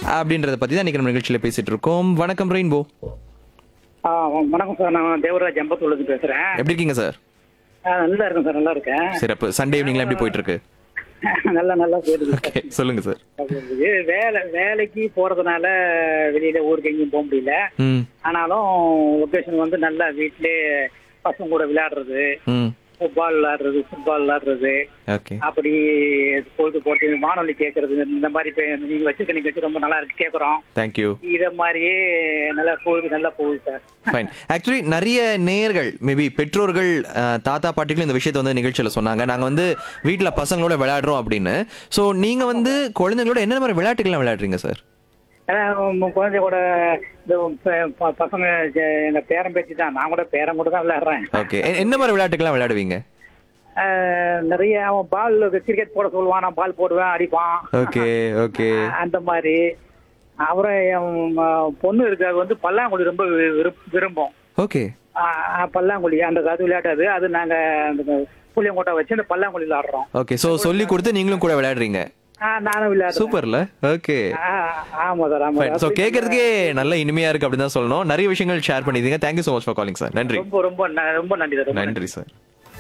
அப்படின்றத பத்தி தான் இன்னைக்கு நம்ம நிகழ்ச்சியில பேசிட்டு இருக்கோம் வணக்கம் ரெயின்போ ஆ வ- வணக்கம் சார் நான் தேவராஜ் அம்பத்தூர்லேருந்து பேசுகிறேன் எப்படி இருக்கீங்க சார் நல்லா இருக்கேன் சார் நல்லா இருக்கேன் சிறப்பு சண்டே ஈவினிங்லாம் எப்படி போயிட்டு இருக்கு நல்லா நல்லா போயிடுது சார் ஓகே சொல்லுங்க சார் இது வேலை வேலைக்கு போறதுனால வெளியில ஊருக்கு எங்கேயும் போக முடியல ம் ஆனாலும் லொக்கேஷன் வந்து நல்லா வீட்டிலே பசங்க கூட விளையாடுறது ம் ஃபுட்பால் விளையாடுறது ஃபுட்பால் விளையாடுறது ஓகே அப்படி பொழுது போட்டு வானொலி கேட்கறது இந்த மாதிரி இப்ப நீங்க வச்சிருக்க நிகழ்ச்சி ரொம்ப நல்லா இருக்கு கேட்குறோம் தேங்க்யூ இத மாதிரியே நல்லா போகுது நல்லா போகுது சார் ஃபைன் ஆக்சுவலி நிறைய நேயர்கள் மேபி பெற்றோர்கள் அஹ், தாத்தா பாட்டிகளும் இந்த விஷயத்தை வந்து நிகழ்ச்சியில சொன்னாங்க நாங்க வந்து வீட்ல பசங்களோட விளையாடுறோம் அப்படின்னு ஸோ நீங்க வந்து குழந்தைங்களோட என்ன மாதிரி விளையாட்டுகள்லாம் விளையாடுறீங்க சார் அதான் உங்க குழந்தை கூட இந்த ப- ப- பசங்க ஜ- எங்க பேரன் பேச்சு தான் நான் கூட பேரன் கூட தான் விளையாடுறேன் ஓகே என்ன மாதிரி விளையாட்டுகள்லாம் விளையாடுவீங்க ஆஹ் நிறைய அவன் பால் கிரிக்கெட் போட சொல்லுவான் நான் பால் போடுவேன் அடிப்பான் ஓகே ஓகே அந்த மாதிரி அப்புறம் என் ம- பொண்ணு இருக்கு அது வந்து பல்லாங்குழி ரொம்ப வி- விரும்ப- விரும்பும் ஓகே ஆஹ் பல்லாங்குழி அந்த அது விளையாட்டாது அது நாங்க அந்த புளியங்கோட்டை வச்சு அந்த பல்லாங்குழி விளையாடுறோம் ஓகே ஸோ சொல்லி கொடுத்து நீங்களும் கூட விளையாடுறீங்க ஆஹ் நானும் விளையாடுறேன் சூப்பர்ல ஓகே ஆஹ் ஆமா சார் ஆமா ஸோ சார் கேட்கறதுக்கே நல்ல இனிமையா இருக்கு அப்படின்னு தான் சொல்லணும் நிறைய விஷயங்கள் ஷேர் பண்ணிருந்தீங்க thank you so much for calling sir நன்றி ரொம்ப ரொம்ப ந- ரொம்ப நன்றி சார் ரொம்ப நன்றி. நன்றி சார்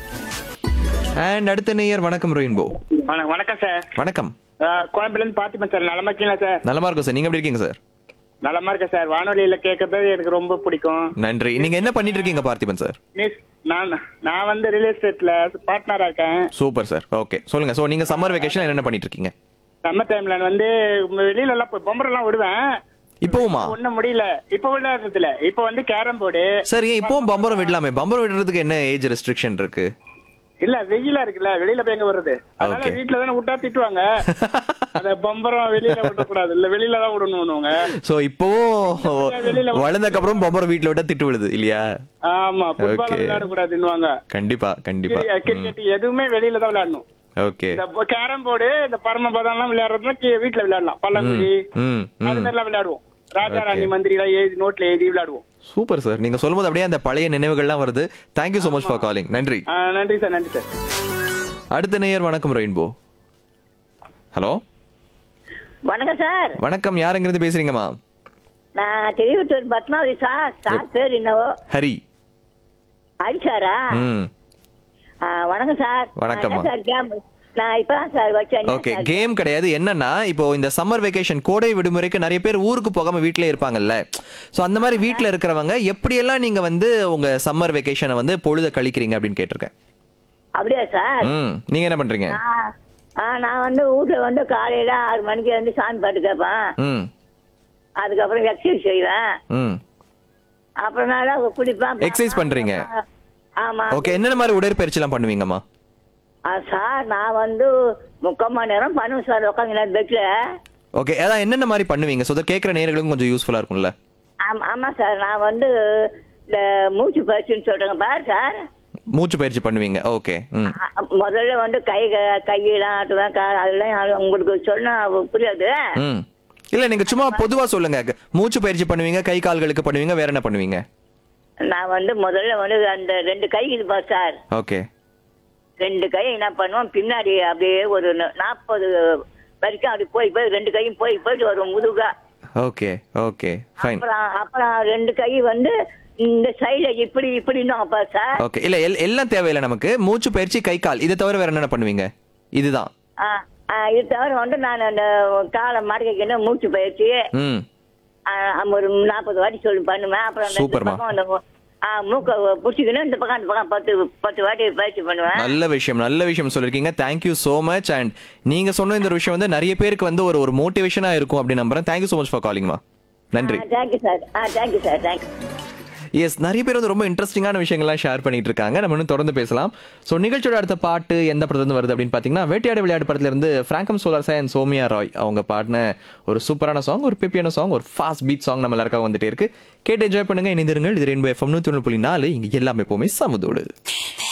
அண்ட் அடுத்த நேயர் வணக்கம் ரெயின்போ வண- வணக்கம் சார் வணக்கம் ஆஹ் கோயம்புலேருந்து பார்த்திபன் சார் நலமா இருக்கீங்களா சார் நலமா இருக்கும் சார் நீங்க எப்படி இருக்கீங்க சார் நலமா இருக்கேன் சார் வானொலியில கேட்கறது எனக்கு ரொம்ப பிடிக்கும் நன்றி நீங்க என்ன பண்ணிட்டு இருக்கீங்க பார்த்திபன் சார் மிஸ் நான் நான் வந்து ரியல் எஸ்டேட்ல பார்ட்னரா இருக்கேன் சூப்பர் சார் ஓகே சொல்லுங்க சோ நீங்க சம்மர் வெக்கேஷன் என்ன பண்ணிட்டு இருக்கீங்க சம்மர் டைம்ல வந்து வெளியில எல்லாம் போய் பொம்பரை எல்லாம் விடுவேன் இப்போவுமா ஒண்ணும் முடியல இப்ப விளையாடுறதுல இப்ப வந்து கேரம் போர்டு சார் ஏன் இப்போவும் பம்பரம் விடலாமே பம்பரம் விடுறதுக்கு என்ன ஏஜ் ரெஸ்ட்ரிக்ஷன் இருக்கு இல்ல வெயிலா இருக்குல்ல வெளியில போய் எங்க வருது அதனால Okay. வீட்டுல தானே விட்டா திட்டுவாங்க அந்த பம்பரம் வெளியில விடக்கூடாது இல்ல வெளியில தான் விடணும்னுவாங்க சோ இப்போவும் வளர்ந்ததுக்கு அப்புறம் பம்பரம் வீட்ல விட்டா திட்டு விழுது இல்லையா ஆமா ஃபுட்பால் Okay. விளையாட கூடாதுன்னுவாங்க கண்டிப்பா கண்டிப்பா கிரிக்கெட் எதுவுமே வெளியில தான் விளையாடணும் ஓகே இந்த கேரம் போர்டு இந்த பரமபதம் எல்லாம் விளையாடுறதுனா கீ- வீட்டுல விளையாடலாம் பல்லாங்குழி ம் அது ம் மாதிரிலாம் விளையாடுவோம் ராஜா ராணி மந்திரி எல்லாம் எழுதி நோட்ல எழுதி விளையாடுவோம் சூப்பர் சார் நீங்க சொல்லும்போது அப்படியே அந்த பழைய நினைவுகள்லாம் வருது thank you so much for calling நன்றி ஆ, நன்றி சார் நன்றி சார் அடுத்த நேயர் வணக்கம் ரெயின்போ ஹலோ வணக்கம் சார் வணக்கம் யாருங்கிறது பேசுறீங்கம்மா நான் திருவத்தூர் பத்மாவதி சார் சார் பேர் என்னவோ ஹரி அடிச்சாரா ம் ஆ, வணக்கம் சார் வணக்கம்மா. நான் சார் கேம் நான் இப்பதான் சார் வச்சேன் ஓகே கேம் கிடையாது என்னன்னா இப்போ இந்த சம்மர் வெக்கேஷன் கோடை விடுமுறைக்கு நிறைய பேர் ஊருக்கு போகாம வீட்லயே இருப்பாங்கல்ல சோ அந்த மாதிரி வீட்ல இருக்கிறவங்க எப்படியெல்லாம் நீங்க வந்து உங்க சம்மர் வெக்கேஷனை வந்து பொழுத கழிக்கிறீங்க அப்படின்னு கேட்டிருக்கேன் அப்படியா சார் ம் நீங்க என்ன பண்றீங்க ஆ, ஆ, நான் வந்து வீட்டுல வந்து காலையில ஆறு மணிக்கு வந்து சாமி பாட்டு கேட்பேன் ம் அதுக்கப்புறம் எக்ஸசைஸ் செய்வேன் ம் அப்புறம் நல்லா குடிப்பேன் Exercise பண்றீங்க? ஆமா ஓகே என்னென்ன மாதிரி உடற்பயிற்சிலாம் பண்ணுவீங்கம்மா ஆ, சார் நான் வந்து முக்கால் மணி நேரம் பண்ணுவேன் சார் உட்காந்து பெட்ல ஓகே அதான் என்னென்ன மாதிரி பண்ணுவீங்க ஸோ கேட்குற நேர்களுக்கும் கொஞ்சம் யூஸ்ஃபுல்லா இருக்கும்ல ஆமா ஆமா சார் நான் வந்து இந்த மூச்சு பயிற்சின்னு சொல்றேங்க பாரு சார் மூச்சு பயிற்சி பண்ணுவீங்க ஓகே ம் அ- முதல்ல வந்து கை க- கையெல்லாம் ஆட்டுவேன் கா- அதெல்லாம் யாரும் உங்களுக்கு சொன்னா புரியாது ம் இல்ல நீங்க சும்மா பொதுவா சொல்லுங்க மூச்சு பயிற்சி பண்ணுவீங்க கை கால்களுக்கு பண்ணுவீங்க வேற என்ன பண்ணுவீங்க நான் வந்து முதல்ல வந்து அந்த ரெண்டு கை இது பாரு சார் ஓகே ரெண்டு கை என்ன பண்ணுவோம் பின்னாடி அப்படியே ஒரு நாற்பது வரைக்கும் அப்படி போய் போய் ரெண்டு கையும் போய் போயிட்டு வரும் முதுகா ஓகே ஓகே ஃபைன் அப்புறம் அப்புறம் ரெண்டு கை வந்து இந்த சைடுல இப்படி இப்படின்னு அப்பா சார் ஓகே இல்ல எல்- எல்லாம் தேவையில்லை நமக்கு மூச்சு பயிற்சி கை கால் இதை தவிர வேற என்னென்ன பண்ணுவீங்க இதுதான் ஆ, ஆ, இது தவிர வந்து நான் அந்த காலை மடக்கிக்கணும் மூச்சு பயிற்சி ம் ஆ, ஒரு நாற்பது வாட்டி சொல்லி பண்ணுவேன் அப்புறம் அந்த இந்த சூப்பர்மா. பக்கம் அந்த ஆ, மூக்கை பிடிச்சிக்கணும் இந்த பக்கம் அந்த பக்கம் பத்து பத்து வாட்டி பயிற்சி பண்ணுவேன் நல்ல விஷயம் நல்ல விஷயம் சொல்லிருக்கீங்க தேங்க்யூ so மச் அண்ட் நீங்க சொன்ன இந்த ஒரு விஷயம் வந்து நிறைய பேருக்கு வந்து ஒரு ஒரு மோட்டிவேஷனா இருக்கும் அப்படின்னு நம்புறேன் தேங்க்யூ so மச் ஃபார் காலிங்மா நன்றி thank you sir ah thank you sir thank you yes நிறைய பேர் வந்து ரொம்ப இன்ட்ரெஸ்டிங்கான விஷயங்கள்லாம் ஷேர் பண்ணிட்டு இருக்காங்க நம்ம இன்னும் தொடர்ந்து பேசலாம் ஸோ நிகழ்ச்சியோட அடுத்த பாட்டு எந்த படத்துல இருந்து வருது அப்படின்னு பார்த்தீங்கன்னா வேட்டையாடு விளையாடு படத்துல இருந்து ஃப்ராங்கம் சோலார் சாய் அண்ட் சோமியா ராய் அவங்க பாடின ஒரு சூப்பரான சாங் ஒரு பெப்பியான சாங் ஒரு ஃபாஸ்ட் பீட் சாங் நம்ம எல்லாருக்காக வந்துட்டே இருக்கு கேட்டு என்ஜாய் பண்ணுங்க இணைந்திருங்கள் இது ரெயின்போ எஃப்எம் நூற்றி ஒன்று புள்ளி நாலு இங்கே எல்லாமே எப்போவுமே சமுதோடு